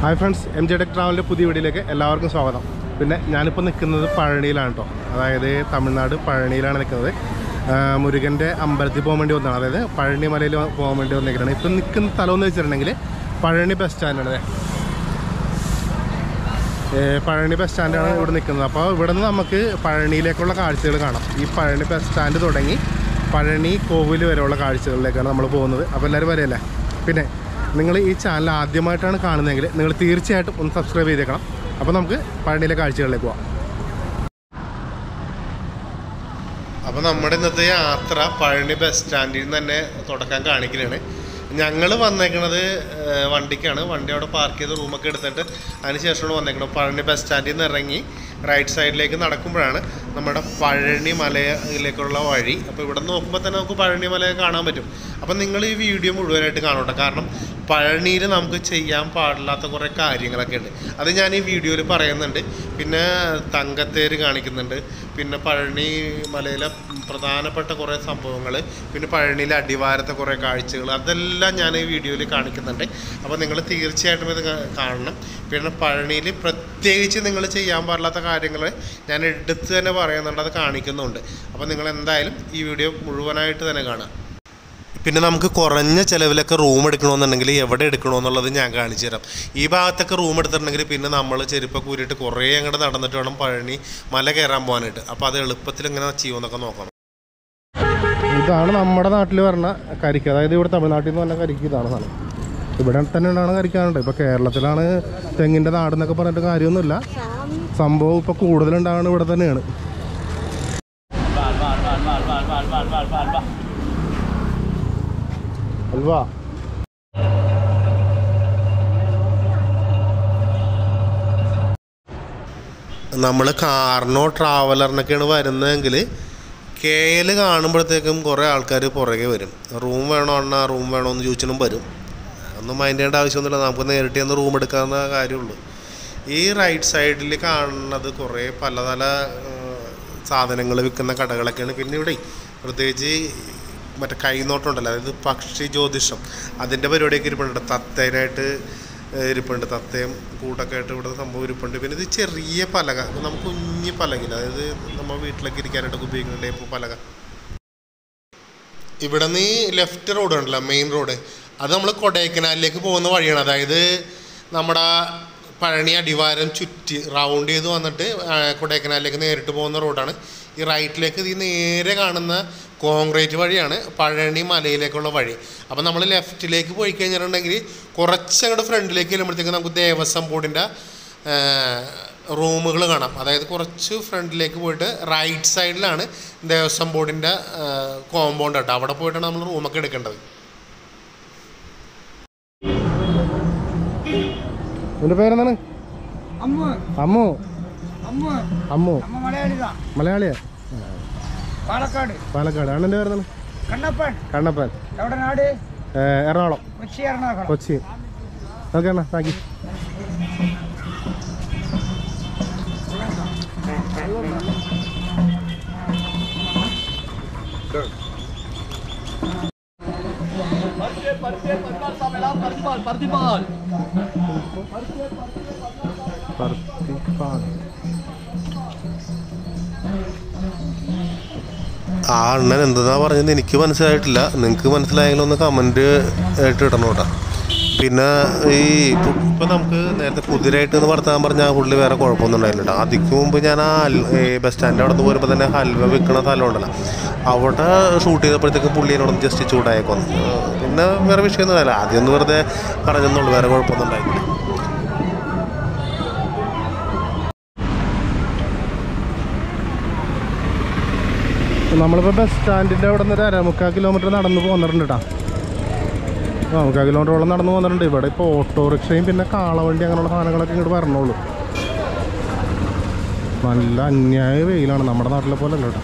Hi friends M J tech ട്രാവലിൻ്റെ പുതിയ വീഡിയോയിലേക്ക് എല്ലാവർക്കും സ്വാഗതം പിന്നെ ഞാനിപ്പോൾ നിൽക്കുന്നത് പഴനിയിലാണ് കേട്ടോ അതായത് തമിഴ്നാട് പഴനിയിലാണ് നിൽക്കുന്നത് ആ, മുരുകൻ്റെ അമ്പലത്തിൽ പോകാൻ വേണ്ടി വന്നതാണ് അതായത് പഴനി മലയിൽ പോകാൻ വേണ്ടി വന്നിരിക്കുകയാണ് ഇപ്പം നിൽക്കുന്ന സ്ഥലം എന്ന് വെച്ചിട്ടുണ്ടെങ്കിൽ പഴനി ബസ് സ്റ്റാൻഡാണ് അതെ ഏ, പഴനി ബസ് സ്റ്റാൻഡാണ് ഇവിടെ നിൽക്കുന്നത് അപ്പോൾ ഇവിടെ നിന്ന് നമുക്ക് പഴനിയിലേക്കുള്ള കാഴ്ചകൾ കാണാം ഈ പഴനി ബസ് സ്റ്റാൻഡ് തുടങ്ങി പഴനി കോവിൽ വരെയുള്ള കാഴ്ചകളിലേക്കാണ് നമ്മൾ പോകുന്നത് അപ്പോൾ എല്ലാവരും വരെയല്ലേ പിന്നെ നിങ്ങൾ ഈ ചാനൽ ആദ്യമായിട്ടാണ് കാണുന്നതെങ്കിൽ നിങ്ങൾ തീർച്ചയായിട്ടും ഒന്ന് സബ്സ്ക്രൈബ് ചെയ്തേക്കണം അപ്പോൾ നമുക്ക് പഴനിയിലെ കാഴ്ചകളിലേക്ക് പോവാം അപ്പോൾ നമ്മുടെ ഇന്നത്തെ യാത്ര പഴനി ബസ് സ്റ്റാൻഡിൽ നിന്ന് തന്നെ തുടക്കം കാണിക്കുന്നതാണ് ഞങ്ങൾ വന്നേക്കണത് ഏഹ്, വണ്ടിക്കാണ് വണ്ടി അവിടെ പാർക്ക് ചെയ്ത് റൂമൊക്കെ എടുത്തിട്ട് അതിന് ശേഷമാണ് വന്നേക്കണത് പഴനി ബസ് സ്റ്റാൻഡിൽ നിന്ന് ഇറങ്ങി റൈറ്റ് സൈഡിലേക്ക് നടക്കുമ്പോഴാണ് നമ്മുടെ പഴനി മലയിലേക്കുള്ള വഴി അപ്പോൾ ഇവിടെ നോക്കുമ്പോൾ തന്നെ നമുക്ക് പഴനി മല കാണാൻ പറ്റും അപ്പം നിങ്ങൾ ഈ വീഡിയോ മുഴുവനായിട്ട് കാണട്ടെ കാരണം പഴനിയിൽ നമുക്ക് ചെയ്യാൻ പാടില്ലാത്ത കുറേ കാര്യങ്ങളൊക്കെ ഉണ്ട് അത് ഞാൻ ഈ വീഡിയോയിൽ പറയുന്നുണ്ട് പിന്നെ തങ്കത്തേര് കാണിക്കുന്നുണ്ട് പിന്നെ പഴനി മലയിലെ പ്രധാനപ്പെട്ട കുറേ സംഭവങ്ങൾ പിന്നെ പഴനിയിലെ അടിവാരത്തെ കുറേ കാഴ്ചകൾ അതെല്ലാം ഞാൻ ഈ വീഡിയോയിൽ കാണിക്കുന്നുണ്ട് അപ്പോൾ നിങ്ങൾ തീർച്ചയായിട്ടും ഇത് കാ- കാണണം പിന്നെ പഴനിയിൽ പ്രത്യേകിച്ച് നിങ്ങൾ ചെയ്യാൻ പാടില്ലാത്ത കാര്യങ്ങൾ ഞാൻ എടുത്ത് തന്നെ പറയുന്നുണ്ട് അത് കാണിക്കുന്നുണ്ട് അപ്പോൾ നിങ്ങൾ എന്തായാലും ഈ വീഡിയോ മുഴുവനായിട്ട് തന്നെ കാണാം പിന്നെ നമുക്ക് കുറഞ്ഞ ചിലവിലൊക്കെ റൂം എടുക്കണമെന്നുണ്ടെങ്കിൽ എവിടെ എടുക്കണമെന്നുള്ളത് ഞാൻ കാണിച്ചു തരാം ഈ ഭാഗത്തൊക്കെ റൂം എടുത്തിട്ടുണ്ടെങ്കിൽ പിന്നെ നമ്മൾ ചെരുപ്പൊക്കെ ഊരിയിട്ട് കുറേ അങ്ങോട്ട് നടന്നിട്ട് വേണം പഴനി മല കയറാൻ പോകാനായിട്ട് അപ്പോൾ അത് എളുപ്പത്തിൽ എങ്ങനെ ചെയ്യുമെന്നൊക്കെ നോക്കണം ഇതാണ് നമ്മുടെ നാട്ടിൽ പറഞ്ഞ കരിക്ക് അതായത് ഇവിടെ തമിഴ്നാട്ടിൽ നിന്ന് പറഞ്ഞ കരിക്ക് ഇതാണ് സാധനം ഇവിടെ തന്നെ ഉണ്ടാണ് കരിക്കാനുണ്ട് ഇപ്പോൾ കേരളത്തിലാണ് തെങ്ങിൻ്റെ നാടെന്നൊക്കെ പറഞ്ഞിട്ട് കാര്യമൊന്നുമില്ല സംഭവം ഇപ്പോൾ കൂടുതലുണ്ടാകുന്നത് ഇവിടെ തന്നെയാണ് അൽവാ നമ്മൾ കാറിനോ ട്രാവലറിനൊക്കെയാണ് വരുന്നതെങ്കിൽ കെ എൽ കാണുമ്പോഴത്തേക്കും കുറേ ആൾക്കാർ പുറകെ വരും റൂം വേണോ അണ്ണാ റൂം വേണോ എന്ന് ചോദിച്ചാലും വരും ഒന്നും മൈൻഡ് ചെയ്യേണ്ട ആവശ്യമൊന്നുമില്ല നമുക്ക് നേരിട്ട് ചെന്ന് റൂം എടുക്കാവുന്ന കാര്യമുള്ളൂ ഈ റൈറ്റ് സൈഡിൽ കാണുന്നത് കുറേ പല പല സാധനങ്ങൾ വിൽക്കുന്ന കടകളൊക്കെയാണ് പിന്നെ ഇവിടെ പ്രത്യേകിച്ച് മറ്റേ കൈനോട്ടമുണ്ടല്ലോ അതായത് പക്ഷി ജ്യോതിഷം അതിൻ്റെ പരിപാടിയൊക്കെ ഇരിപ്പുണ്ട് തത്തേനായിട്ട് ഏഹ് ഇരിപ്പുണ്ട് തത്തയും കൂട്ടൊക്കെ ആയിട്ട് ഇവിടെ സംഭവം ഇരിപ്പുണ്ട് പിന്നെ ഇത് ചെറിയ പലക നമുക്ക് കുഞ്ഞി പലകില്ല അതായത് നമ്മൾ വീട്ടിലൊക്കെ ഇരിക്കാനായിട്ടൊക്കെ ഉപയോഗിക്കുന്ന ടൈപ്പ് പലക ഇവിടെ നിന്ന് ഈ ലെഫ്റ്റ് റോഡ് ഉണ്ടല്ലോ മെയിൻ റോഡ് അത് നമ്മൾ കൊടൈക്കനാലിലേക്ക് പോകുന്ന വഴിയാണ് അതായത് നമ്മുടെ പഴനി അടിവാരം ചുറ്റി റൗണ്ട് ചെയ്ത് വന്നിട്ട് ആ, കൊടൈക്കനാലിലേക്ക് നേരിട്ട് പോകുന്ന റോഡാണ് ഈ റൈറ്റിലേക്ക് ഈ നേരെ കാണുന്ന കോൺക്രീറ്റ് വഴിയാണ് പഴനി മലയിലേക്കുള്ള വഴി അപ്പോൾ നമ്മൾ ലെഫ്റ്റിലേക്ക് പോയി കഴിഞ്ഞിട്ടുണ്ടെങ്കിൽ കുറച്ചങ്ങോട്ട് ഫ്രണ്ടിലേക്ക് ചെല്ലുമ്പോഴത്തേക്ക് നമുക്ക് ദേവസ്വം ബോർഡിൻ്റെ റൂമുകൾ കാണാം അതായത് കുറച്ച് ഫ്രണ്ടിലേക്ക് പോയിട്ട് റൈറ്റ് സൈഡിലാണ് ദേവസ്വം ബോർഡിൻ്റെ കോമ്പൗണ്ട് കേട്ടോ അവിടെ പോയിട്ടാണ് നമ്മൾ റൂമൊക്കെ എടുക്കേണ്ടത് നിന്റെ പേരെന്താണ് അമ്മ അമ്മു അമ്മ അമ്മു അമ്മ മലയാളിതാ മലയാളിയാ പാലക്കാട് പാലക്കാട് അണ്ണൻ്റെ പേരെന്താണ് കണ്ണപ്പൻ കണ്ണപ്പൻ എവിടെ നാട് ഏ, എറണാകുളം കൊച്ചി എറണാകുളം കൊച്ചി ഓക്കെ അണ്ണ താങ്ക് യു ആ അണ്ണൻ എന്തെന്നാ പറഞ്ഞത് എനിക്ക് മനസ്സിലായിട്ടില്ല നിങ്ങൾക്ക് മനസ്സിലായെങ്കിൽ ഒന്ന് കമൻറ്റ് ആയിട്ട് ഇടണം കേട്ടോ പിന്നെ ഈ ഇപ്പം നമുക്ക് നേരത്തെ കുതിരയായിട്ട് എന്ന് വർത്താൻ പറഞ്ഞാൽ പുള്ളി വേറെ കുഴപ്പമൊന്നും ഉണ്ടായില്ല കേട്ടോ അതിക്ക് മുമ്പ് ഞാൻ ആ അൽ- ഈ ബസ് സ്റ്റാൻഡിൻ്റെ അവിടെ നിന്ന് പോരുമ്പോൾ തന്നെ ഹൽവ വിൽക്കണ സ്ഥലം ഉണ്ടല്ലോ അവിടെ ഷൂട്ട് ചെയ്തപ്പോഴത്തേക്കും പുള്ളി എന്നോടൊന്ന് ജസ്റ്റ് ചൂടായേക്കൊന്നു പിന്നെ വേറെ വിഷയമൊന്നുമില്ല ആദ്യം ഒന്ന് വെറുതെ പറഞ്ഞെന്നുള്ളൂ വേറെ കുഴപ്പമൊന്നും ഉണ്ടായിട്ടില്ല നമ്മളിപ്പോൾ ബസ് സ്റ്റാൻഡിൻ്റെ അവിടെ നിന്ന് ഒരു അരമുക്കാൽ കിലോമീറ്റർ നടന്ന് പോന്നിട്ടുണ്ട് കേട്ടോ ആ മുക്കാൽ കിലോമീറ്ററോളം നടന്ന് പോന്നിട്ടുണ്ട് ഇവിടെ ഇപ്പോൾ ഓട്ടോറിക്ഷയും പിന്നെ കാളവണ്ടി അങ്ങനെയുള്ള സാധനങ്ങളൊക്കെ ഇങ്ങോട്ട് വരണുള്ളൂ നല്ല അന്യായ വെയിലാണ് നമ്മുടെ നാട്ടിലെ പോലെ അല്ല കേട്ടോ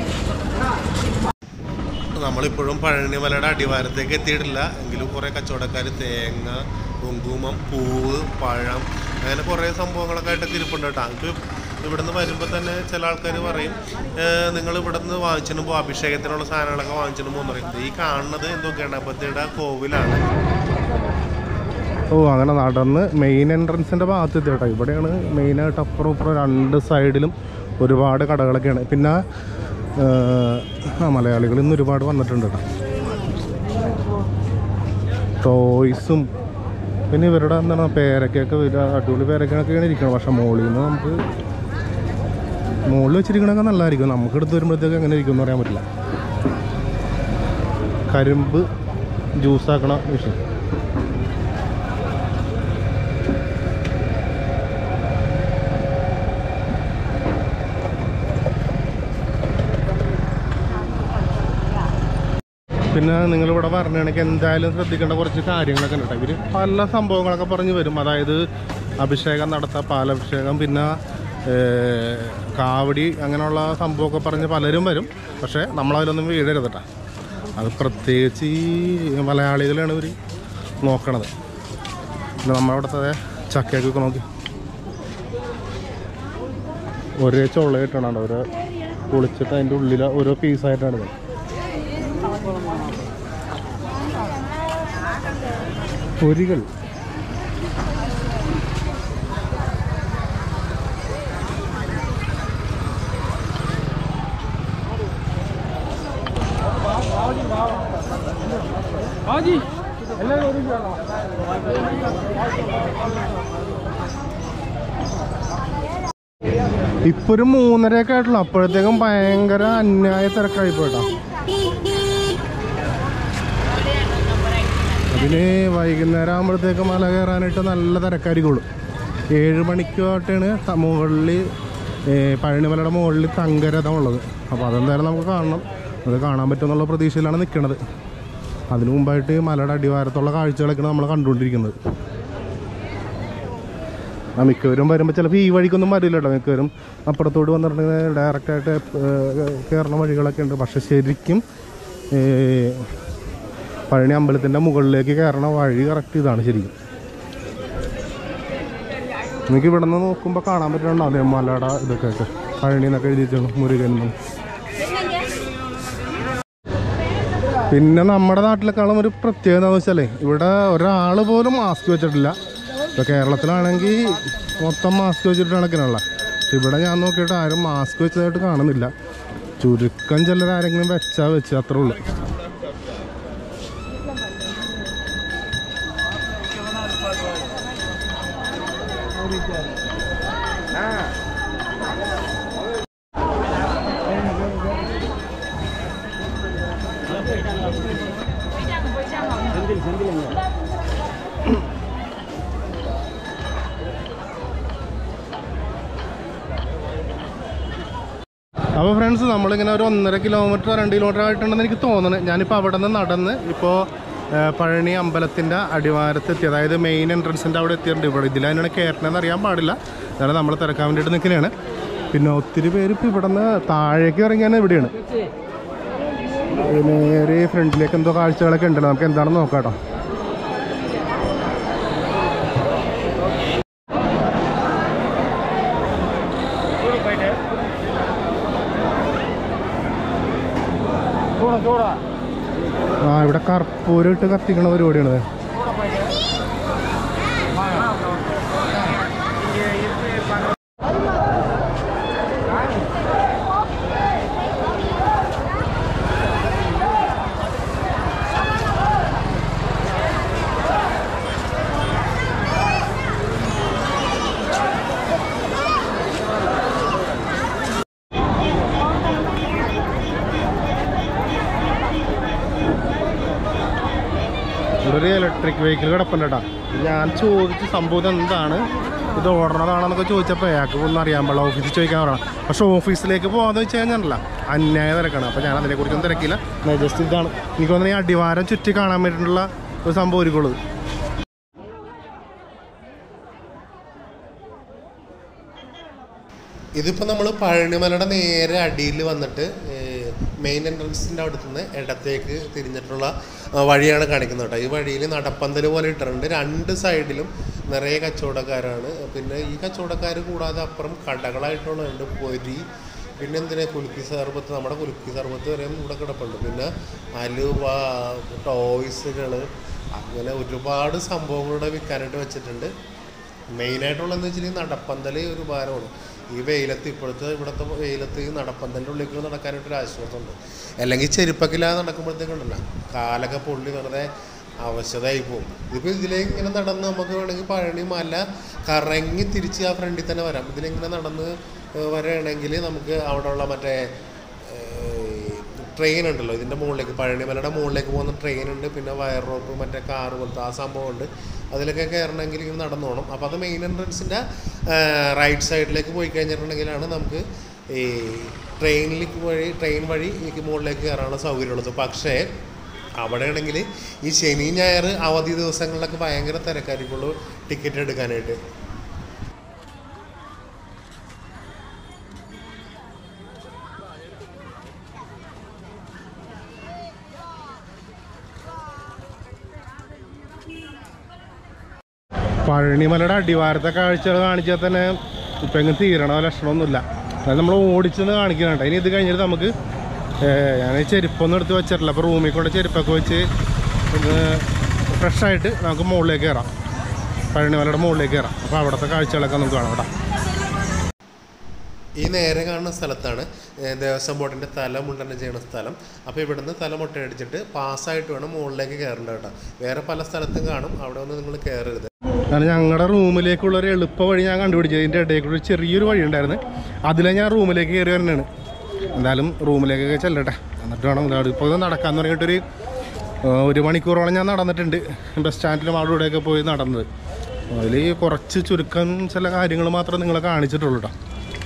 നമ്മളിപ്പോഴും പഴനിമലയുടെ അടിവാരത്തേക്ക് എത്തിയിട്ടില്ല എങ്കിലും കുറേ കച്ചവടക്കാർ തേങ്ങ കുങ്കുമം പൂവ് പഴം അങ്ങനെ കുറേ സംഭവങ്ങളൊക്കെ ആയിട്ടൊക്കെ ഇരിപ്പുണ്ട് കേട്ടോ ഇപ്പോൾ ഇവിടുന്ന് വരുമ്പോൾ തന്നെ ചില ആൾക്കാർ പറയും "ഏഹ്, നിങ്ങൾ ഇവിടുന്ന് വാങ്ങിച്ചിട്ട് പോകും അഭിഷേകത്തിനുള്ള സാധനങ്ങളൊക്കെ വാങ്ങിച്ചിട്ട് പോകുന്ന പറയും ഈ കാണുന്നത് എന്തോ ഗണപതിയുടെ കോവിലാണ് ഓ അങ്ങനെ നടന്ന് മെയിൻ എൻട്രൻസിൻ്റെ ഭാഗത്ത് എത്തി കേട്ടോ ഇവിടെയാണ് മെയിനായിട്ട് അപ്പുറം ഇപ്പുറം രണ്ട് സൈഡിലും ഒരുപാട് കടകളൊക്കെയാണ് പിന്നെ ആ, ആ മലയാളികൾ ഇന്ന് ഒരുപാട് വന്നിട്ടുണ്ട് കേട്ടോ ടോയ്സും പിന്നെ ഇവരുടെ എന്താണ് പേരക്കൊക്കെ വരിക അടിപൊളി പേരക്കൊക്കെയാണ് ഇരിക്കുന്നത് പക്ഷെ മുകളിൽ നിന്ന് നമുക്ക് മുകളിൽ വെച്ചിരിക്കണൊക്കെ നല്ലതായിരിക്കും നമുക്ക് എടുത്ത് വരുമ്പോഴത്തേക്ക് എങ്ങനെ ഇരിക്കും എന്ന് പറയാൻ പറ്റില്ല കരിമ്പ് ജ്യൂസാക്കണ മെഷീൻ പിന്നെ നിങ്ങളിവിടെ പറഞ്ഞാണെങ്കിൽ എന്തായാലും ശ്രദ്ധിക്കേണ്ട കുറച്ച് കാര്യങ്ങളൊക്കെ ഉണ്ട് ഇവർ പല സംഭവങ്ങളൊക്കെ പറഞ്ഞു വരും അതായത് അഭിഷേകം നടത്താം പാലഭിഷേകം പിന്നെ ഏർ, കാവടി അങ്ങനെയുള്ള സംഭവമൊക്കെ പറഞ്ഞ് പലരും വരും പക്ഷേ നമ്മളതിലൊന്നും വീഴരുത് കേട്ടോ അത് പ്രത്യേകിച്ച് ഈ മലയാളികളാണ് ഇവർ നോക്കണത് പിന്നെ നമ്മളവിടുത്തെ ചക്കയൊക്കെ നോക്കി ഒരേ ചുളയിട്ടാണ് ഓരോ പൊളിച്ചിട്ട് അതിൻ്റെ ഉള്ളിൽ ഓരോ പീസായിട്ടാണ് ഇത് പൊരികൾ ഇപ്പൊ ഒരു മൂന്നരയൊക്കെ ആയിട്ടുള്ളൂ അപ്പോഴത്തേക്കും ഭയങ്കര അന്യായ തിരക്കായി പോയിട്ടാ അതിന് വൈകുന്നേരം ആകുമ്പോഴത്തേക്ക് മല കയറാനായിട്ട് നല്ല തിരക്കായിരിക്കുള്ളൂ ഏഴ് മണിക്കോട്ടാണ് മുകളിൽ പഴനിമലയുടെ മുകളിൽ തങ്കരഥം ഉള്ളത് അപ്പോൾ അതെന്തായാലും നമുക്ക് കാണണം അത് കാണാൻ പറ്റുമെന്നുള്ള പ്രതീക്ഷയിലാണ് നിൽക്കുന്നത് അതിനു മുമ്പായിട്ട് മലയുടെ അടിവാരത്തുള്ള കാഴ്ചകളൊക്കെയാണ് നമ്മൾ കണ്ടുകൊണ്ടിരിക്കുന്നത് ആ മിക്കവരും വരുമ്പോൾ ചിലപ്പോൾ ഈ വഴിക്കൊന്നും വരില്ല കേട്ടോ മിക്കവരും അപ്പുറത്തോട്ട് വന്നിട്ടുണ്ടെങ്കിൽ ഡയറക്റ്റായിട്ട് കയറുന്ന വഴികളൊക്കെ ഉണ്ട് പക്ഷെ ശരിക്കും ഏ, പഴനി അമ്പലത്തിൻ്റെ മുകളിലേക്ക് കയറണ വഴി കറക്റ്റ് ഇതാണ് ശരിക്കും നിങ്ങൾക്ക് ഇവിടെ നിന്ന് നോക്കുമ്പോൾ കാണാൻ പറ്റുന്നുണ്ടോ അതെ മലയുടെ ഇതൊക്കെ ആയിട്ട് പഴനി എന്നൊക്കെ എഴുതി വെച്ചാണ് മുരുകൻ എന്നും. പിന്നെ നമ്മുടെ നാട്ടിലേക്കാളും ഒരു പ്രത്യേകത എന്താണെന്ന് വെച്ചാലേ ഇവിടെ ഒരാൾ പോലും മാസ്ക് വെച്ചിട്ടില്ല ഇപ്പോൾ കേരളത്തിലാണെങ്കിൽ മൊത്തം മാസ്ക് വെച്ചിട്ട് കണക്കിനുള്ള പക്ഷെ ഇവിടെ ഞാൻ നോക്കിയിട്ട് ആരും മാസ്ക് വെച്ചതായിട്ട് കാണുന്നില്ല ചുരുക്കം ചിലർ ആരെങ്കിലും വെച്ചാൽ വെച്ച് അത്രേ ഉള്ളൂ അപ്പോൾ ഫ്രണ്ട്സ് നമ്മളിങ്ങനെ ഒരു ഒന്നര കിലോമീറ്റർ രണ്ട് കിലോമീറ്റർ ആയിട്ടുണ്ടെന്ന് എനിക്ക് തോന്നുന്നത് ഞാനിപ്പോൾ അവിടെ നിന്ന് നടന്ന് ഇപ്പോൾ പഴനി അമ്പലത്തിൻ്റെ അടിവാരത്തെത്തി അതായത് മെയിൻ എൻട്രൻസിൻ്റെ അവിടെ എത്തിയിട്ടുണ്ട് ഇവിടെ ഇതിലാണ് കയറണമെന്ന് അറിയാൻ പാടില്ല അതാണ് നമ്മൾ തിരക്കാൻ വേണ്ടിയിട്ട് നിൽക്കുന്നതാണ് പിന്നെ ഒത്തിരി പേര് ഇപ്പോൾ ഇവിടെ നിന്ന് താഴേക്ക് ഇറങ്ങിയാണ് ഇവിടെയാണ് നേരെ ഫ്രണ്ടിലേക്ക് എന്തോ കാഴ്ചകളൊക്കെ ഉണ്ടല്ലോ നമുക്ക് എന്താണെന്ന് നോക്കാം കേട്ടോ ആ ഇവിടെ കർപ്പൂരം ഇട്ട് കത്തിക്കണ പരിപാടിയാണ് ഇവിടെ ഒരു ഇലക്ട്രിക് വെഹിക്കിൾ കിടപ്പുണ്ട് കേട്ടോ ഞാൻ ചോദിച്ച സംഭവം ഇത് എന്താണ് ഇത് ഓടണതാണെന്നൊക്കെ ചോദിച്ചപ്പോൾ അയാൾക്ക് ഒന്നും അറിയാൻ പാടില്ല ഓഫീസിൽ ചോദിക്കാൻ പറയണം പക്ഷേ ഓഫീസിലേക്ക് പോകാമെന്ന് വെച്ച് കഴിഞ്ഞാലല്ല അന്യായ തിരക്കാണ് അപ്പോൾ ഞാൻ അതിനെക്കുറിച്ചൊന്നും തിരക്കില്ല ഞാൻ ജസ്റ്റ് ഇതാണ് എനിക്ക് തോന്നുന്നു ഈ അടിവാരം ചുറ്റി കാണാൻ വേണ്ടിയിട്ടുള്ള ഒരു സംഭവം ഒരുക്കുള്ളത് ഇതിപ്പോൾ നമ്മൾ പഴനിമലയുടെ നേരെ അടിയിൽ വന്നിട്ട് മെയിൻ എൻട്രൻസിൻ്റെ അടുത്ത് നിന്ന് ഇടത്തേക്ക് തിരിഞ്ഞിട്ടുള്ള ആ, വഴിയാണ് കാണിക്കുന്നത് കേട്ടോ ഈ വഴിയിൽ നടപ്പന്തൽ പോലെ ഇട്ടിട്ടുണ്ട് രണ്ട് സൈഡിലും നിറയെ കച്ചവടക്കാരാണ് പിന്നെ ഈ കച്ചവടക്കാർ കൂടാതെ അപ്പുറം കടകളായിട്ടുള്ളതുണ്ട് പൊരി പിന്നെ എന്തിനാ കുലുക്കി സർബത്ത് നമ്മുടെ കുലുക്കി സർബത്ത് വരെയും ഇവിടെ കിടപ്പുണ്ട് പിന്നെ അലുവ ടോയ്സുകൾ അങ്ങനെ ഒരുപാട് സംഭവങ്ങളുടെ വിൽക്കാനായിട്ട് വെച്ചിട്ടുണ്ട് മെയിനായിട്ടുള്ളതെന്ന് വെച്ചിട്ടുണ്ടെങ്കിൽ നടപ്പന്തൽ ഒരു ഭാരമാണ് ഈ വെയിലത്ത് ഇപ്പോഴത്തെ ഇവിടുത്തെ വെയിലത്ത് ഈ നടപ്പന്തലിൻ്റെ ഉള്ളിൽ നടക്കാനായിട്ട് ഒരു ആശ്വാസമുണ്ട് അല്ലെങ്കിൽ ചെരുപ്പക്കില്ലാതെ നടക്കുമ്പോഴത്തേക്കുണ്ടല്ലോ കാലൊക്കെ പൊള്ളി വെറുതെ അവശതയായി പോകും ഇതിപ്പോൾ ഇതിലേക്ക് ഇങ്ങനെ നടന്ന് നമുക്ക് വേണമെങ്കിൽ പഴനി മല കറങ്ങി തിരിച്ച് ആ ഫ്രണ്ടിൽ തന്നെ വരാം ഇതിലിങ്ങനെ നടന്ന് ഏഹ് വരികയാണെങ്കിൽ നമുക്ക് അവിടെയുള്ള മറ്റേ ട്രെയിൻ ഉണ്ടല്ലോ ഇതിൻ്റെ മുകളിലേക്ക് പഴനിമലയുടെ മുകളിലേക്ക് പോകുന്ന ട്രെയിൻ ഉണ്ട് പിന്നെ വയർ റോപ്പ് മറ്റേ കാറ് പോലത്തെ ആ സംഭവം ഉണ്ട് അതിലൊക്കെ കയറണമെങ്കിൽ ഇങ്ങനെ നടന്നു പോകണം അപ്പോൾ അത് മെയിൻ എൻട്രൻസിൻ്റെ റൈറ്റ് സൈഡിലേക്ക് പോയി കഴിഞ്ഞിട്ടുണ്ടെങ്കിലാണ് നമുക്ക് ഈ ട്രെയിനിൽ വഴി ട്രെയിൻ വഴി ഈ മുകളിലേക്ക് കയറാനുള്ള സൗകര്യമുള്ളത് പക്ഷേ അവിടെയാണെങ്കിൽ ഈ ശനി ഞായർ അവധി ദിവസങ്ങളിലൊക്കെ ഭയങ്കര തിരക്കായിരിക്കുള്ളൂ ടിക്കറ്റ് എടുക്കാനായിട്ട് പഴനിമലയുടെ അടിവാരത്തെ കാഴ്ചകൾ കാണിച്ചാൽ തന്നെ ഇപ്പം എങ്ങനെ തീരണ ലക്ഷണമൊന്നുമില്ല അതായത് നമ്മൾ ഓടിച്ചെന്ന് കാണിക്കുന്നുണ്ട് ഇനി ഇത് കഴിഞ്ഞിട്ട് നമുക്ക് ഏഹ്, ഞാൻ ഈ ചെരുപ്പൊന്നും എടുത്ത് വെച്ചിട്ടില്ല അപ്പോൾ റൂമിൽ കൊണ്ട് ചെരുപ്പൊക്കെ വെച്ച് ഫ്രഷായിട്ട് നമുക്ക് മുകളിലേക്ക് കയറാം പഴനിമലയുടെ മുകളിലേക്ക് കയറാം അപ്പോൾ അവിടുത്തെ കാഴ്ചകളൊക്കെ നമുക്ക് കാണാം കേട്ടോ ഈ നേരെ കാണുന്ന സ്ഥലത്താണ് ഏഹ്, ദേവസ്വം ബോർഡിൻ്റെ തല മുണ്ടനം ചെയ്യുന്ന സ്ഥലം അപ്പോൾ ഇവിടുന്ന് തല മുട്ടയടിച്ചിട്ട് പാസ്സായിട്ട് വേണം മുകളിലേക്ക് കയറേണ്ടത് കേട്ടോ വേറെ പല സ്ഥലത്തും കാണും അവിടെ ഒന്നും നിങ്ങൾ കയറരുത് കാരണം ഞങ്ങളുടെ റൂമിലേക്കുള്ള ഒരു എളുപ്പ വഴി ഞാൻ കണ്ടുപിടിച്ചത് ഇതിൻ്റെ ഇടയിൽ കൂടി ഒരു ചെറിയൊരു വഴി ഉണ്ടായിരുന്നു അതിലെ ഞാൻ റൂമിലേക്ക് കയറി വരണതാണ് എന്തായാലും റൂമിലേക്കൊക്കെ ചെല്ലട്ടെ എന്നിട്ട് വേണം ഇപ്പോൾ ഇത് നടക്കാന്ന് പറഞ്ഞിട്ടൊരു ആ, ഒരു മണിക്കൂറോളം ഞാൻ നടന്നിട്ടുണ്ട് ബസ് സ്റ്റാൻഡിലും അവിടെ ഇവിടെയൊക്കെ പോയി നടന്നത് അതിൽ കുറച്ച് ചുരുക്കം ചില കാര്യങ്ങൾ മാത്രം നിങ്ങളെ കാണിച്ചിട്ടുള്ളൂ കേട്ടോ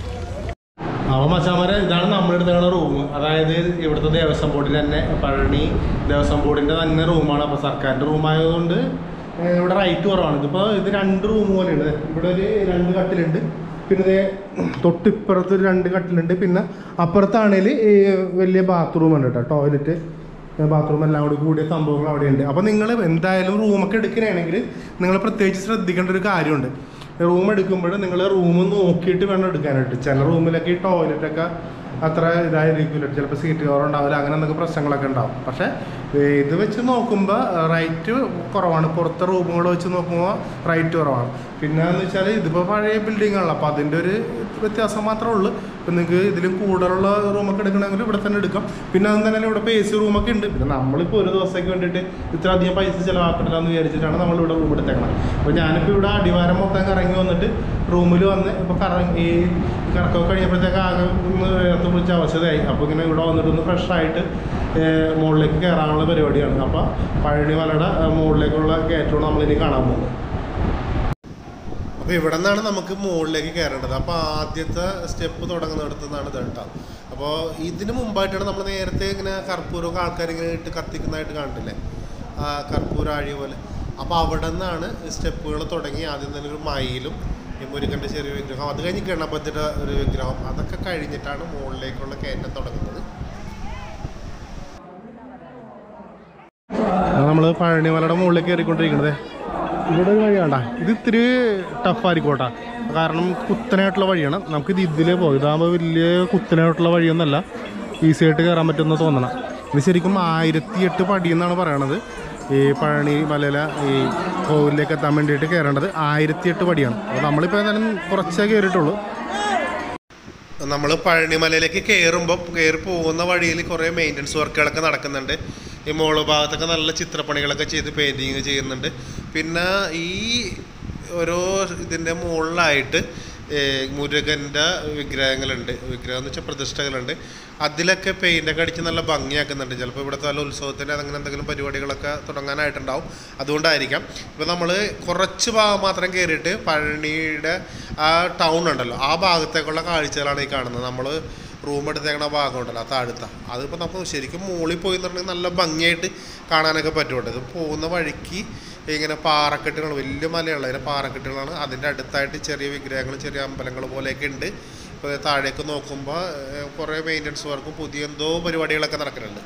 അപ്പോൾ മച്ചാമാരെ ഇതാണ് നമ്മുടെ അടുത്തുള്ള റൂം അതായത് ഇവിടുത്തെ ദേവസ്വം ബോർഡിൽ തന്നെ പഴനി ദേവസ്വം ബോർഡിൻ്റെ തന്നെ റൂമാണ് അപ്പോൾ സർക്കാരിൻ്റെ റൂമായതുകൊണ്ട് ഏഹ്, ഇവിടെ റൈറ്റ് കുറവാണ് ഇതിപ്പോൾ ഇത് രണ്ട് റൂം പോലെയുണ്ട് ഇവിടെ ഒരു രണ്ട് കട്ടിലുണ്ട് പിന്നെ ദേ തൊട്ടിപ്പുറത്ത് ഒരു രണ്ട് കട്ടിലുണ്ട് പിന്നെ അപ്പുറത്താണേൽ ഈ വലിയ ബാത്റൂം ഉണ്ട് കേട്ടോ ടോയ്ലറ്റ് ബാത്റൂം എല്ലാം കൂടി കൂടിയ സംഭവങ്ങൾ അവിടെയുണ്ട് അപ്പോൾ നിങ്ങൾ എന്തായാലും റൂമൊക്കെ എടുക്കുകയാണെങ്കിൽ നിങ്ങൾ പ്രത്യേകിച്ച് ശ്രദ്ധിക്കേണ്ട ഒരു കാര്യമുണ്ട് റൂം എടുക്കുമ്പോൾ നിങ്ങൾ റൂം നോക്കിയിട്ട് വേണം എടുക്കാനായിട്ട് ചില റൂമിലൊക്കെ ഈ ടോയ്ലറ്റൊക്കെ അത്ര ഇതായിരിക്കില്ല ചിലപ്പോൾ സീറ്റ് കവർ ഉണ്ടാവില്ല അങ്ങനെ എന്തൊക്കെ പ്രശ്നങ്ങളൊക്കെ ഉണ്ടാവും പക്ഷേ ഇത് വെച്ച് നോക്കുമ്പോൾ റൈറ്റ് കുറവാണ് പുറത്തെ റൂമുകൾ വെച്ച് നോക്കുമ്പോൾ റൈറ്റ് കുറവാണ് പിന്നെ എന്ന് വെച്ചാൽ ഇതിപ്പോൾ പഴയ ബിൽഡിംഗ് ആണല്ലോ അപ്പോൾ അതിൻ്റെ ഒരു വ്യത്യാസം മാത്രമേ ഉള്ളൂ ഇപ്പം നിങ്ങൾക്ക് ഇതിലും കൂടുതലുള്ള റൂമൊക്കെ എടുക്കണമെങ്കിൽ ഇവിടെ തന്നെ എടുക്കാം പിന്നെ അതും തന്നെ ഇവിടെ ഇപ്പോൾ എ സി റൂമൊക്കെ ഉണ്ട് പിന്നെ നമ്മളിപ്പോൾ ഒരു ദിവസത്തേക്ക് വേണ്ടിയിട്ട് ഇത്ര അധികം പൈസ ചിലവാക്കണില്ല എന്ന് വിചാരിച്ചിട്ടാണ് നമ്മളിവിടെ റൂം എടുത്തേക്കണം അപ്പോൾ ഞാനിപ്പോൾ ഇവിടെ അടിവാരം മൊത്തം കറങ്ങി വന്നിട്ട് റൂമിൽ വന്ന് ഇപ്പോൾ കറങ്ങി ഈ കറക്കമൊക്കെ കഴിയുമ്പോഴത്തേക്ക് ആകെ ഒന്ന് വേർത്ത് പിടിച്ച അവശതയായി അപ്പോൾ ഇങ്ങനെ ഇവിടെ വന്നിട്ട് ഒന്ന് ഫ്രഷ് ആയിട്ട് ഏഹ്, മുകളിലേക്ക് കയറാനുള്ള പരിപാടിയാണ് അപ്പോൾ പഴനിമലയുടെ ഏഹ്, മുകളിലേക്കുള്ള കയറ്റമാണ് നമ്മളിനി കാണാൻ പോകുന്നത് അപ്പോൾ ഇവിടെ നിന്നാണ് നമുക്ക് മുകളിലേക്ക് കയറേണ്ടത് അപ്പോൾ ആദ്യത്തെ സ്റ്റെപ്പ് തുടങ്ങുന്നിടത്തു നിന്നാണ് ഇത് കേട്ടോ അപ്പോൾ ഇതിന് മുമ്പായിട്ടാണ് നമ്മൾ നേരത്തെ ഇങ്ങനെ കർപ്പൂരമൊക്കെ ആൾക്കാർ ഇങ്ങനെ ഇട്ട് കത്തിക്കുന്നതായിട്ട് കണ്ടില്ലേ ആ കർപ്പൂരം ആഴി പോലെ അപ്പോൾ അവിടെ നിന്നാണ് സ്റ്റെപ്പുകൾ തുടങ്ങി ആദ്യം തന്നെ ഒരു മയിലും ഈ മുരുകൻ്റെ ചെറിയ വിഗ്രഹം അത് കഴിഞ്ഞ് ഗണപതിയുടെ ഒരു വിഗ്രഹം അതൊക്കെ കഴിഞ്ഞിട്ടാണ് മുകളിലേക്കുള്ള കയറ്റം തുടങ്ങുന്നത് നമ്മൾ പഴനിമലയുടെ മുകളിൽ കയറിക്കൊണ്ടിരിക്കണത് ഇവിടെ ഒരു വഴി വേണ്ട ഇത് ഇത്തിരി ടഫായിരിക്കും കേട്ടോ കാരണം കുത്തനായിട്ടുള്ള വഴിയാണ് നമുക്ക് ഇത് ഇതിലേ പോകും ഇതാകുമ്പോൾ വലിയ കുത്തനായിട്ടുള്ള വഴിയൊന്നുമല്ല ഈസി ആയിട്ട് കയറാൻ പറ്റുമെന്ന് തോന്നണം ഇത് ശരിക്കും ആയിരത്തി എട്ട് പടി എന്നാണ് പറയണത് ഈ പഴനി മലയിലെ ഈ കോവിലേക്ക് എത്താൻ വേണ്ടിയിട്ട് കയറേണ്ടത് ആയിരത്തി എട്ട് പടിയാണ് അപ്പോൾ നമ്മളിപ്പോൾ ഏതായാലും കുറച്ചേ കയറിയിട്ടുള്ളൂ നമ്മൾ പഴനിമലയിലേക്ക് കയറുമ്പോൾ കയറി പോകുന്ന വഴിയിൽ കുറേ മെയിൻ്റനൻസ് വർക്കുകളൊക്കെ നടക്കുന്നുണ്ട് ഈ മോള് ഭാഗത്തൊക്കെ നല്ല ചിത്രപ്പണികളൊക്കെ ചെയ്ത് പെയിൻറ്റിങ് ചെയ്യുന്നുണ്ട് പിന്നെ ഈ ഓരോ ഇതിൻ്റെ മുകളിലായിട്ട് മുരുകൻ്റെ വിഗ്രഹങ്ങളുണ്ട് വിഗ്രഹം എന്ന് വെച്ചാൽ പ്രതിഷ്ഠകളുണ്ട് അതിലൊക്കെ പെയിൻ്റൊക്കെ അടിച്ച് നല്ല ഭംഗിയാക്കുന്നുണ്ട് ചിലപ്പോൾ ഇവിടുത്തെ വല്ല ഉത്സവത്തിന് അങ്ങനെ എന്തെങ്കിലും പരിപാടികളൊക്കെ തുടങ്ങാനായിട്ടുണ്ടാവും അതുകൊണ്ടായിരിക്കാം ഇപ്പോൾ നമ്മൾ കുറച്ച് ഭാഗം മാത്രം കയറിയിട്ട് പഴനിയുടെ ആ ടൗൺ ഉണ്ടല്ലോ ആ ഭാഗത്തേക്കുള്ള കാഴ്ചകളാണ് ഈ കാണുന്നത് നമ്മൾ റൂം എടുത്തേക്കണ ഭാഗം ഉണ്ടല്ലോ ആ താഴത്ത അതിപ്പോൾ നമുക്ക് ശരിക്കും മുകളിൽ പോയി എന്നുണ്ടെങ്കിൽ നല്ല ഭംഗിയായിട്ട് കാണാനൊക്കെ പറ്റുന്നുണ്ട് ഇത് പോകുന്ന വഴിക്ക് ഇങ്ങനെ പാറക്കെട്ടുകൾ വലിയ മലയുള്ള അതിൻ്റെ പാറക്കെട്ടുകളാണ് അതിൻ്റെ അടുത്തായിട്ട് ചെറിയ വിഗ്രഹങ്ങൾ ചെറിയ അമ്പലങ്ങൾ പോലെയൊക്കെ ഉണ്ട് ഇപ്പോൾ താഴേക്ക് നോക്കുമ്പോൾ ഏഹ്, കുറേ മെയിൻ്റനൻസ് വർക്കും പുതിയ എന്തോ പരിപാടികളൊക്കെ നടക്കുന്നുണ്ട്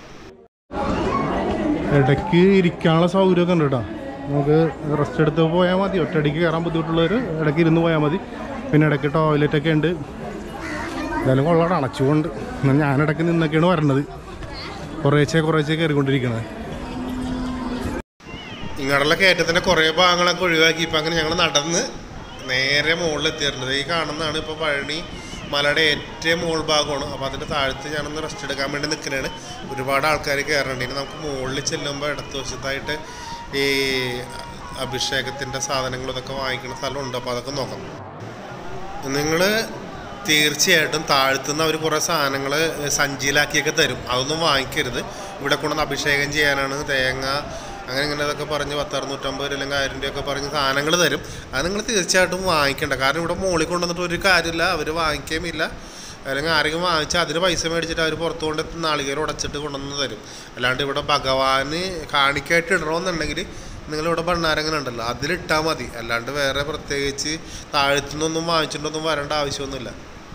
ഇടയ്ക്ക് ഇരിക്കാനുള്ള സൗകര്യമൊക്കെ ഉണ്ട് കേട്ടോ നമുക്ക് റെസ്റ്റ് എടുത്ത് പോയാൽ മതി ഒറ്റയടിക്ക് കയറാൻ ബുദ്ധിമുട്ടുള്ളവർ ഇടയ്ക്ക് ഇരുന്ന് പോയാൽ മതി പിന്നെ ഇടയ്ക്ക് ടോയ്ലറ്റൊക്കെ ഉണ്ട് എന്തായാലും കൊള്ളാടെ അണച്ചുകൊണ്ട് എന്നാൽ ഞാനിടയ്ക്ക് നിന്നൊക്കെയാണ് വരണത് കുറേശ്ശെ കുറേശ്ശെ കയറിക്കൊണ്ടിരിക്കണത് ഇങ്ങോട്ടുള്ള കയറ്റത്തിൻ്റെ കുറേ ഭാഗങ്ങളൊക്കെ ഒഴിവാക്കി ഇപ്പം അങ്ങനെ ഞങ്ങൾ നടന്ന് നേരെ മുകളിൽ എത്തിയിട്ടുണ്ട് ഈ കാണുന്നതാണ് ഇപ്പോൾ പഴനി മലയുടെ ഏറ്റവും മുകൾ ഭാഗമാണ് അപ്പോൾ അതിൻ്റെ താഴത്ത് ഞാനൊന്ന് റെസ്റ്റ് എടുക്കാൻ വേണ്ടി നിൽക്കുന്നതാണ് ഒരുപാട് ആൾക്കാർ കയറേണ്ടി ഇനി നമുക്ക് മുകളിൽ ചെല്ലുമ്പോൾ ഇടത്ത് വശത്തായിട്ട് ഈ അഭിഷേകത്തിൻ്റെ സാധനങ്ങൾ ഇതൊക്കെ വാങ്ങിക്കുന്ന സ്ഥലമുണ്ട് അപ്പോൾ അതൊക്കെ നോക്കാം നിങ്ങൾ തീർച്ചയായിട്ടും താഴ്ത്തുന്ന അവർ കുറേ സാധനങ്ങൾ സഞ്ചിയിലാക്കിയൊക്കെ തരും അതൊന്നും വാങ്ങിക്കരുത് ഇവിടെ കൊണ്ടുവന്ന് അഭിഷേകം ചെയ്യാനാണ് തേങ്ങ അങ്ങനെ ഇങ്ങനെ ഇതൊക്കെ പറഞ്ഞ് പത്തറുന്നൂറ്റമ്പത് രൂപ അല്ലെങ്കിൽ ആയിരം രൂപയൊക്കെ പറഞ്ഞ് സാധനങ്ങൾ തരും അത് നിങ്ങൾ തീർച്ചയായിട്ടും വാങ്ങിക്കണ്ട കാരണം ഇവിടെ മുകളിൽ കൊണ്ടുവന്നിട്ട് ഒരു കാര്യമില്ല അവർ വാങ്ങിക്കുകയുമില്ല അല്ലെങ്കിൽ ആരെങ്കിലും വാങ്ങിച്ചാൽ അതിന് പൈസ മേടിച്ചിട്ട് അവർ പുറത്തു കൊണ്ട് നാളികേരം ഉടച്ചിട്ട് കൊണ്ടുവന്ന് തരും അല്ലാണ്ട് ഇവിടെ ഭഗവാന് കാണിക്കായിട്ട് ഇടണമെന്നുണ്ടെങ്കിൽ നിങ്ങളിവിടെ ഭണ്ണാരങ്ങനെ ഉണ്ടല്ലോ അതിലിട്ടാൽ മതി അല്ലാണ്ട് വേറെ പ്രത്യേകിച്ച് താഴത്തുനിന്നൊന്നും വാങ്ങിച്ചിട്ടൊന്നും വരേണ്ട ആവശ്യമൊന്നുമില്ല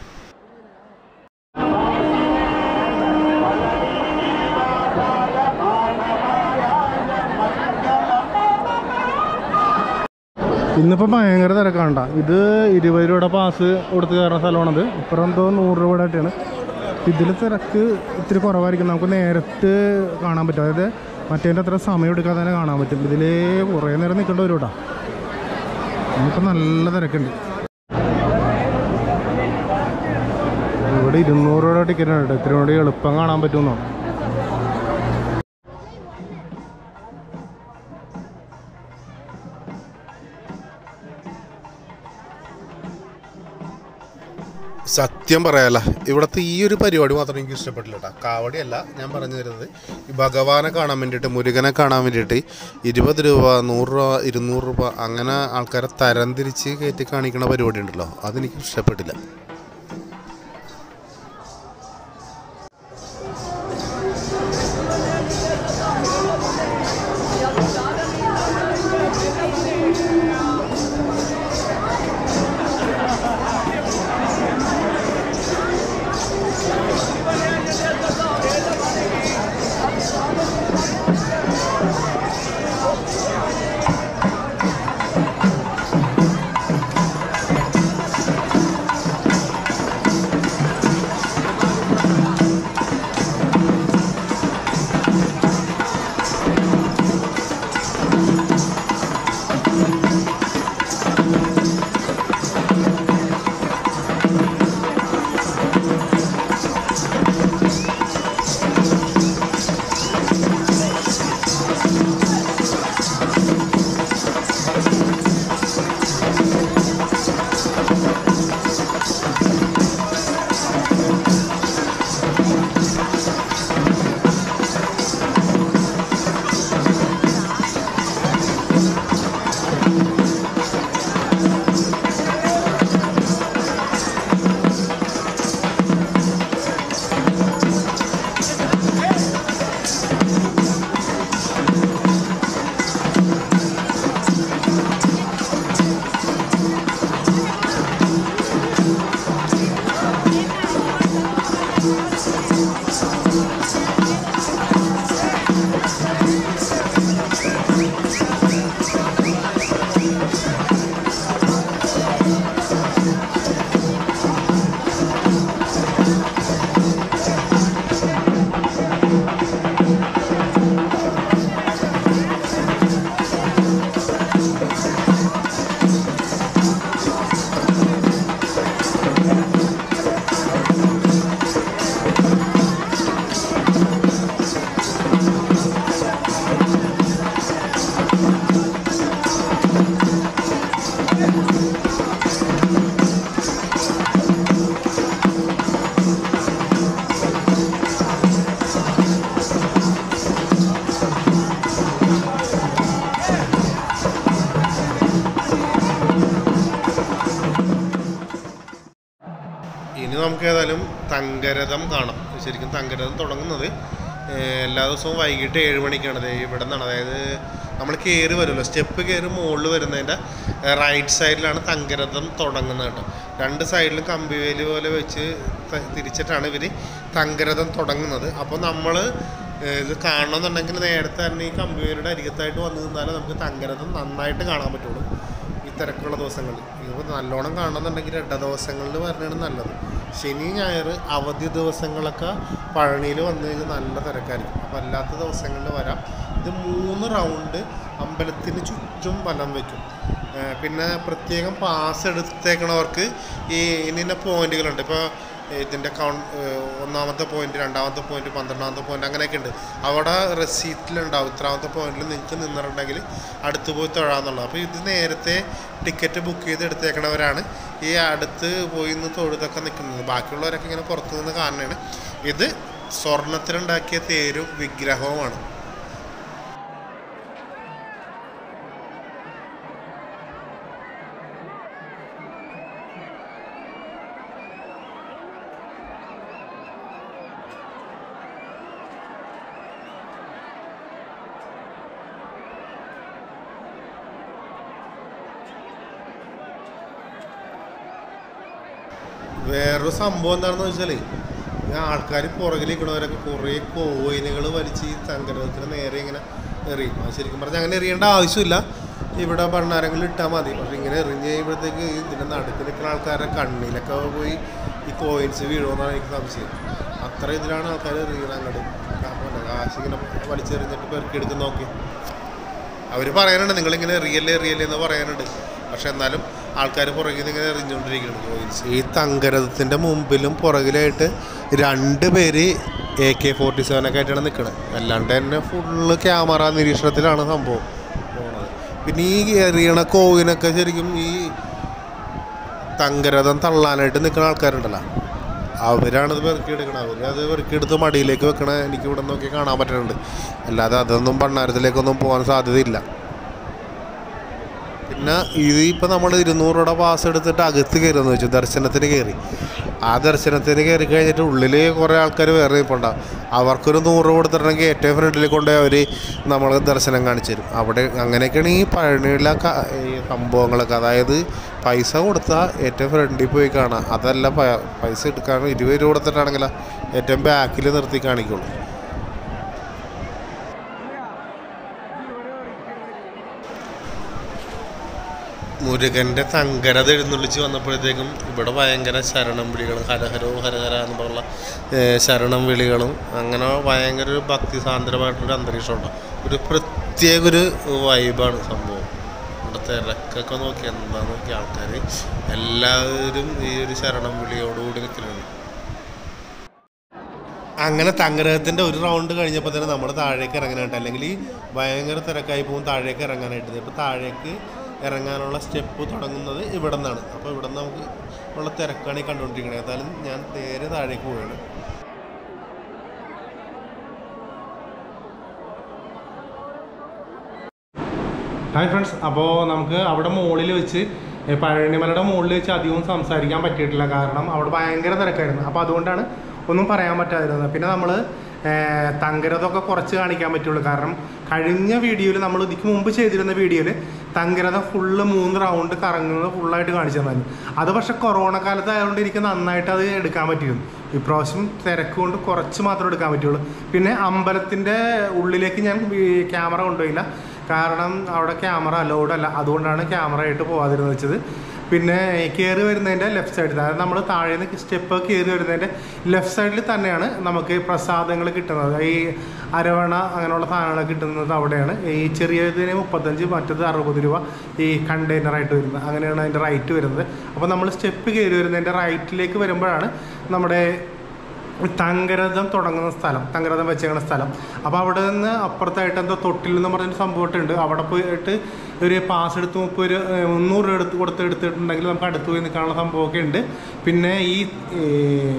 ഇന്നിപ്പോൾ ഭയങ്കര തിരക്കാണ്ട ഇത് ഇരുപത് രൂപയുടെ പാസ് കൊടുത്ത് കയറുന്ന സ്ഥലമാണത് ഇപ്പുറം എന്തോ നൂറ് രൂപയുടെ ആയിട്ടാണ് ഇതിൽ തിരക്ക് ഇത്തിരി കുറവായിരിക്കും നമുക്ക് നേരത്ത് കാണാൻ പറ്റും അതായത് മറ്റേതിൻ്റെ അത്ര സമയം എടുക്കാതെ തന്നെ കാണാൻ പറ്റും ഇതിൽ കുറേ നേരം നിൽക്കേണ്ടി വരും കേട്ടോ ഇന്നിപ്പോൾ നല്ല തിരക്കുണ്ട് ഇവിടെ ഇരുന്നൂറ് രൂപയുടെ ടിക്കറ്റ് ആണ് കേട്ടോ ഇത്തിരി കൂടി എളുപ്പം കാണാൻ പറ്റുമെന്നാണ് സത്യം പറയാല ഇവിടുത്തെ ഈ ഒരു പരിപാടി മാത്രം എനിക്ക് ഇഷ്ടപ്പെട്ടില്ല കേട്ടോ കാവടിയല്ല ഞാൻ പറഞ്ഞു തരുന്നത് ഈ ഭഗവാനെ കാണാൻ വേണ്ടിയിട്ട് മുരുകനെ കാണാൻ വേണ്ടിയിട്ട് ഇരുപത് രൂപ നൂറ് രൂപ ഇരുന്നൂറ് രൂപ അങ്ങനെ ആൾക്കാരെ തരംതിരിച്ച് കയറ്റി കാണിക്കുന്ന പരിപാടി ഉണ്ടല്ലോ അതെനിക്ക് ഇഷ്ടപ്പെട്ടില്ല ഇനി നമുക്ക് ഏതായാലും തങ്കരഥം കാണാം ശരിക്കും തങ്കരഥം തുടങ്ങുന്നത് ഏഹ്, എല്ലാ ദിവസവും വൈകിട്ട് ഏഴ് മണിക്കാണ് ദേ ഇവിടെ നിന്നാണ് അതായത് നമ്മൾ കയറി വരുമല്ലോ സ്റ്റെപ്പ് കയറി മുകളിൽ വരുന്നതിൻ്റെ റൈറ്റ് സൈഡിലാണ് തങ്കരഥം തുടങ്ങുന്നത് കേട്ടോ രണ്ട് സൈഡിലും കമ്പിവേലി പോലെ വെച്ച് ത- തിരിച്ചിട്ടാണ് ഇവർ തങ്കരഥം തുടങ്ങുന്നത് അപ്പോൾ നമ്മൾ ഇത് കാണണമെന്നുണ്ടെങ്കിൽ നേരത്തെ തന്നെ ഈ കമ്പിവേലിയുടെ അരികത്തായിട്ട് വന്നു നിന്നാലേ നമുക്ക് തങ്കരഥം നന്നായിട്ട് കാണാൻ പറ്റുള്ളൂ ഈ തിരക്കുള്ള ദിവസങ്ങളിൽ ഇപ്പോൾ നല്ലോണം കാണണമെന്നുണ്ടെങ്കിൽ ഇട ദിവസങ്ങളിൽ വരണതാണ് നല്ലത് ശനി ഞായർ അവധി ദിവസങ്ങളൊക്കെ പഴനിയിൽ വന്നു കഴിഞ്ഞാൽ നല്ല തിരക്കായിരിക്കും അപ്പോൾ അല്ലാത്ത ദിവസങ്ങളിൽ വരാം ഇത് മൂന്ന് റൗണ്ട് അമ്പലത്തിന് ചുറ്റും വലം വയ്ക്കും ഏ, പിന്നെ പ്രത്യേകം പാസ് എടുത്തേക്കണവർക്ക് ഈ ഇന്ന പോയിന്റുകളുണ്ട് ഇപ്പോൾ ഇതിൻ്റെ കൗണ്ട് ഒന്നാമത്തെ പോയിന്റ് രണ്ടാമത്തെ പോയിന്റ് പന്ത്രണ്ടാമത്തെ പോയിന്റ് അങ്ങനെയൊക്കെ ഉണ്ട് അവിടെ റെസീറ്റിലുണ്ടാവും ഇത്രാമത്തെ പോയിന്റിൽ നിങ്ങൾക്ക് നിന്നിട്ടുണ്ടെങ്കിൽ അടുത്ത് പോയി തൊഴാന്നുള്ളത് അപ്പോൾ ഇത് നേരത്തെ ടിക്കറ്റ് ബുക്ക് ചെയ്ത് എടുത്തേക്കണവരാണ് ഈ അടുത്ത് പോയി നിന്ന് തൊഴുതൊക്കെ നിൽക്കുന്നത് ബാക്കിയുള്ളവരൊക്കെ ഇങ്ങനെ പുറത്തു നിന്ന് കാണുന്നതാണ് ഇത് സ്വർണത്തിലുണ്ടാക്കിയ തേരും വിഗ്രഹവുമാണ് വേറൊരു സംഭവം എന്താണെന്ന് വെച്ചാൽ ഈ ആൾക്കാർ പുറകിൽ നിൽക്കണവരൊക്കെ കുറേ കോയിനുകൾ വലിച്ച് ഈ തങ്കരത്തിന് നേരെ ഇങ്ങനെ എറിയും അത് ശരിക്കും പറഞ്ഞാൽ അങ്ങനെ എറിയേണ്ട ആവശ്യമില്ല ഇവിടെ ഭണ്ണാരങ്ങൾ ഇട്ടാൽ മതി പക്ഷെ ഇങ്ങനെ എറിഞ്ഞ് കഴിയുമ്പോഴത്തേക്ക് ഇതിൻ്റെ നടുക്ക് നിൽക്കുന്ന ആൾക്കാരുടെ കണ്ണിലൊക്കെ പോയി ഈ കോയിൻസ് വീഴുമെന്നാണ് എനിക്ക് സംശയം അത്ര ഇതിലാണ് ആൾക്കാർ എറിയണം അങ്ങോട്ട് കാശ് ഇങ്ങനെ വലിച്ചെറിഞ്ഞിട്ട് പെറുക്കിയെടുക്കുന്ന നോക്കി അവർ പറയാനുണ്ട് നിങ്ങളിങ്ങനെ എറിയല്ലേ എറിയല്ലേ എന്ന് പറയാനുണ്ട് പക്ഷെ എന്നാലും ആൾക്കാർ പുറകിൽ നിന്ന് ഇങ്ങനെ എറിഞ്ഞുകൊണ്ടിരിക്കുന്നു കോയിൻസ് ഈ തങ്കരഥത്തിൻ്റെ മുമ്പിലും പുറകിലായിട്ട് രണ്ട് പേര് എ കെ ഫോർട്ടി സെവനൊക്കെ ആയിട്ടാണ് നിൽക്കുന്നത് അല്ലാണ്ട് തന്നെ ഫുള്ള് ക്യാമറ നിരീക്ഷണത്തിലാണ് സംഭവം പോണത് പിന്നെ ഈ എറിയണ കോയിനൊക്കെ ശരിക്കും ഈ തങ്കരഥം തള്ളാനായിട്ട് നിൽക്കുന്ന ആൾക്കാരുണ്ടല്ലോ അവരാണത് പെറുക്കിയെടുക്കണം അവർ അത് പെറുക്കിയെടുത്ത് മടിയിലേക്ക് വെക്കണ എനിക്ക് ഇവിടെ നോക്കി കാണാൻ പറ്റുന്നുണ്ട് അല്ലാതെ അതൊന്നും ഭണ്ണാരത്തിലേക്കൊന്നും പോകാൻ സാധ്യതയില്ല പിന്നെ ഇത് ഇപ്പം നമ്മൾ ഇരുന്നൂറ് രൂപയുടെ പാസ് എടുത്തിട്ട് അകത്ത് കയറുമെന്ന് വെച്ചു ദർശനത്തിന് കയറി ആ ദർശനത്തിന് കയറി കഴിഞ്ഞിട്ട് ഉള്ളിൽ കുറേ ആൾക്കാർ വേറെ ഇരിപ്പുണ്ടാവും അവർക്കൊരു നൂറ് രൂപ കൊടുത്തിട്ടുണ്ടെങ്കിൽ ഏറ്റവും ഫ്രണ്ടിൽ കൊണ്ടുപോയി അവർ നമ്മൾ ദർശനം കാണിച്ചു തരും അവിടെ അങ്ങനെയൊക്കെയാണ് ഈ പഴനിയിലെ ക- ഈ സംഭവങ്ങളൊക്കെ അതായത് പൈസ കൊടുത്താൽ ഏറ്റവും ഫ്രണ്ടിൽ പോയി കാണാം അതല്ല പ- പൈസ എടുക്കാൻ ഇരുപത് രൂപ കൊടുത്തിട്ടാണെങ്കിൽ ഏറ്റവും ബാക്കിൽ നിർത്തി കാണിക്കുള്ളൂ മുരുകൻ്റെ തങ്കരത എഴുന്നള്ളിച്ച് വന്നപ്പോഴത്തേക്കും ഇവിടെ ഭയങ്കര ശരണം വിളികളും ഹരഹരോ ഹരഹര എന്ന് പറഞ്ഞുള്ള ഏഹ്, ശരണം വിളികളും അങ്ങനെ ഭയങ്കര ഒരു ഭക്തിസാന്ദ്രമായിട്ടൊരു അന്തരീക്ഷമുണ്ട് ഒരു പ്രത്യേക ഒരു വൈബാണ് സംഭവം ഇവിടെ തിരക്കൊക്കെ നോക്കി എന്താ നോക്കി ആൾക്കാർ എല്ലാവരും ഈ ഒരു ശരണം വിളിയോടുകൂടി നിൽക്കുന്നുണ്ട് അങ്ങനെ തങ്കരകത്തിൻ്റെ ഒരു റൗണ്ട് കഴിഞ്ഞപ്പോൾ തന്നെ നമ്മൾ താഴേക്ക് ഇറങ്ങാനായിട്ട് അല്ലെങ്കിൽ ഈ ഭയങ്കര തിരക്കായി പോകും താഴേക്ക് ഇറങ്ങാനായിട്ട് ഇപ്പോൾ താഴേക്ക് ഇറങ്ങാനുള്ള സ്റ്റെപ്പ് തുടങ്ങുന്നത് ഇവിടെ നിന്നാണ് അപ്പോൾ ഇവിടെ നിന്ന് നമുക്ക് ഉള്ള തിരക്കാണ് ഈ കണ്ടുകൊണ്ടിരിക്കുന്നത് ഏതായാലും ഞാൻ നേരെ താഴേക്ക് പോവുകയാണ് ഹായ് ഫ്രണ്ട്സ് അപ്പോൾ നമുക്ക് അവിടെ മുകളിൽ വെച്ച് ഏ, പഴനിമലയുടെ മുകളിൽ വെച്ച് അധികവും സംസാരിക്കാൻ പറ്റിയിട്ടില്ല കാരണം അവിടെ ഭയങ്കര തിരക്കായിരുന്നു അപ്പോൾ അതുകൊണ്ടാണ് ഒന്നും പറയാൻ പറ്റാതിരുന്നത് പിന്നെ നമ്മൾ തങ്കരഥമൊക്കെ കുറച്ച് കാണിക്കാൻ പറ്റുള്ളൂ കാരണം കഴിഞ്ഞ വീഡിയോയിൽ നമ്മൾ ഇതിക്ക് മുമ്പ് ചെയ്തിരുന്ന വീഡിയോയിൽ തങ്കരഥം ഫുള്ള് മൂന്ന് റൗണ്ട് കറങ്ങുന്നത് ഫുള്ളായിട്ട് കാണിച്ചു തന്നായിരുന്നു അത് പക്ഷെ കൊറോണ കാലത്ത് ആയതുകൊണ്ട് എനിക്ക് നന്നായിട്ട് അത് എടുക്കാൻ പറ്റിയിരുന്നു ഇപ്രാവശ്യം തിരക്ക് കൊണ്ട് കുറച്ച് മാത്രമേ എടുക്കാൻ പറ്റുള്ളൂ പിന്നെ അമ്പലത്തിൻ്റെ ഉള്ളിലേക്ക് ഞാൻ ക്യാമറ കൊണ്ടുപോയില്ല കാരണം അവിടെ ക്യാമറ അലൗഡ് അല്ല അതുകൊണ്ടാണ് ക്യാമറ ആയിട്ട് പോകാതിരുന്നത് വെച്ചത് പിന്നെ കയറി വരുന്നതിൻ്റെ ലെഫ്റ്റ് സൈഡിൽ അതായത് നമ്മൾ താഴെ നിന്ന് സ്റ്റെപ്പ് കയറി വരുന്നതിൻ്റെ ലെഫ്റ്റ് സൈഡിൽ തന്നെയാണ് നമുക്ക് പ്രസാദങ്ങൾ കിട്ടുന്നത് ഈ അരവണ അങ്ങനെയുള്ള സാധനങ്ങൾ കിട്ടുന്നത് അവിടെയാണ് ഈ ചെറിയതിന് മുപ്പത്തഞ്ച് മറ്റത് അറുപത് രൂപ ഈ കണ്ടെയ്നറായിട്ട് വരുന്നത് അങ്ങനെയാണ് അതിൻ്റെ റൈറ്റ് വരുന്നത് അപ്പോൾ നമ്മൾ സ്റ്റെപ്പ് കയറി വരുന്നതിൻ്റെ റൈറ്റിലേക്ക് വരുമ്പോഴാണ് നമ്മുടെ തങ്കരഥം തുടങ്ങുന്ന സ്ഥലം തങ്കരഥം വെച്ചേക്കുന്ന സ്ഥലം അപ്പോൾ അവിടെ നിന്ന് അപ്പുറത്തായിട്ട് എന്തോ തൊട്ടിൽ എന്ന് പറഞ്ഞൊരു സംഭവമുണ്ട് അവിടെ പോയിട്ട് ഒരു പാസ് എടുത്ത് മുപ്പത് രൂപ ഏഹ് മുന്നൂറ് രൂപ എടുത്ത് കൊടുത്ത് എടുത്തിട്ടുണ്ടെങ്കിൽ നമുക്ക് അടുത്ത് പോയി നിൽക്കാനുള്ള സംഭവമൊക്കെ ഉണ്ട് പിന്നെ ഈ ഏഹ്,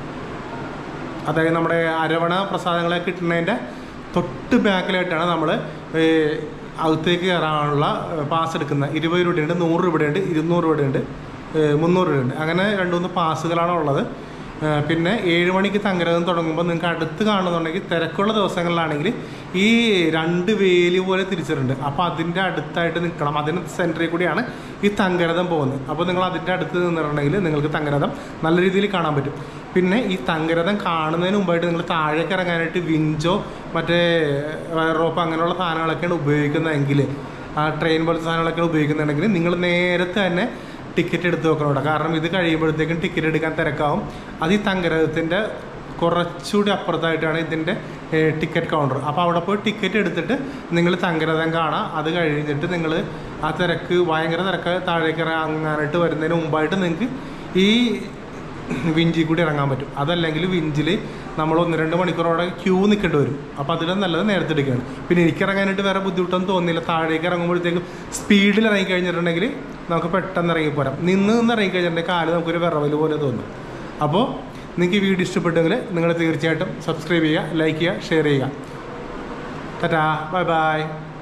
അതായത് നമ്മുടെ അരവണ പ്രസാദങ്ങളെ കിട്ടുന്നതിൻ്റെ തൊട്ട് ബാക്കിലായിട്ടാണ് നമ്മൾ അകത്തേക്ക് കയറാനുള്ള പാസ് എടുക്കുന്നത് ഇരുപത് രൂപയുണ്ട് നൂറ് രൂപയുണ്ട് ഇരുന്നൂറ് രൂപയുണ്ട് ഏഹ് മുന്നൂറ് രൂപയുണ്ട് അങ്ങനെ രണ്ട് മൂന്ന് പാസുകളാണ് ഉള്ളത് ഏഹ് പിന്നെ ഏഴ് മണിക്ക് തങ്കരകം തുടങ്ങുമ്പോൾ നിങ്ങൾക്ക് അടുത്ത് കാണുന്നുണ്ടെങ്കിൽ തിരക്കുള്ള ദിവസങ്ങളിലാണെങ്കിൽ ഈ രണ്ട് വേലി പോലെ തിരിച്ചിട്ടുണ്ട് അപ്പോൾ അതിൻ്റെ അടുത്തായിട്ട് നിൽക്കണം അതിന് സെൻറ്ററിൽ കൂടിയാണ് ഈ തങ്കരഥം പോകുന്നത് അപ്പോൾ നിങ്ങൾ അതിൻ്റെ അടുത്ത് നിന്നിട്ടുണ്ടെങ്കിൽ നിങ്ങൾക്ക് തങ്കരഥം നല്ല രീതിയിൽ കാണാൻ പറ്റും പിന്നെ ഈ തങ്കരഥം കാണുന്നതിന് മുമ്പായിട്ട് നിങ്ങൾ താഴേക്ക് ഇറങ്ങാനായിട്ട് വിഞ്ചോ മറ്റേ റോപ്പ് അങ്ങനെയുള്ള സാധനങ്ങളൊക്കെയാണ് ഉപയോഗിക്കുന്നതെങ്കിൽ ആ ട്രെയിൻ പോലത്തെ സാധനങ്ങളൊക്കെയാണ് ഉപയോഗിക്കുന്നുണ്ടെങ്കിൽ നിങ്ങൾ നേരത്തെ തന്നെ ടിക്കറ്റ് എടുത്ത് വെക്കണം ഇവിടെ കാരണം ഇത് കഴിയുമ്പോഴത്തേക്കും ടിക്കറ്റ് എടുക്കാൻ തിരക്കാവും അത് ഈ തങ്കരഥത്തിൻ്റെ കുറച്ചുകൂടി അപ്പുറത്തായിട്ടാണ് ഇതിൻ്റെ ടിക്കറ്റ് കൗണ്ടർ അപ്പോൾ അവിടെ പോയി ടിക്കറ്റ് എടുത്തിട്ട് നിങ്ങൾ തങ്കരതം കാണാം അത് കഴിഞ്ഞിട്ട് നിങ്ങൾ ആ തിരക്ക് ഭയങ്കര തിരക്ക് താഴേക്ക് ഇറങ്ങാനായിട്ട് വരുന്നതിന് മുമ്പായിട്ട് നിങ്ങൾക്ക് ഈ വിഞ്ചിൽ കൂടി ഇറങ്ങാൻ പറ്റും അതല്ലെങ്കിൽ വിഞ്ചിൽ നമ്മൾ ഒന്ന് രണ്ട് മണിക്കൂർ അവിടെ ക്യൂ നിൽക്കേണ്ടി വരും അപ്പോൾ അതിലും നല്ലത് നേരത്തെ എടുക്കുകയാണ് പിന്നെ എനിക്ക് ഇറങ്ങാനായിട്ട് വേറെ ബുദ്ധിമുട്ടൊന്നും തോന്നിയില്ല താഴേക്ക് ഇറങ്ങുമ്പോഴത്തേക്കും സ്പീഡിൽ ഇറങ്ങി കഴിഞ്ഞിട്ടുണ്ടെങ്കിൽ നമുക്ക് പെട്ടെന്ന് ഇറങ്ങിപ്പോരാം നിന്ന് നിന്ന് ഇറങ്ങി കഴിഞ്ഞിട്ടുണ്ടെങ്കിൽ കാല് നമുക്കൊരു വിറവൽ പോലെ തോന്നും അപ്പോൾ നിങ്ങൾക്ക് ഈ വീഡിയോ ഇഷ്ടപ്പെട്ടെങ്കിൽ നിങ്ങൾ തീർച്ചയായിട്ടും സബ്സ്ക്രൈബ് ചെയ്യുക ലൈക്ക് ചെയ്യുക ഷെയർ ചെയ്യുക ടാറ്റാ ബൈ ബൈ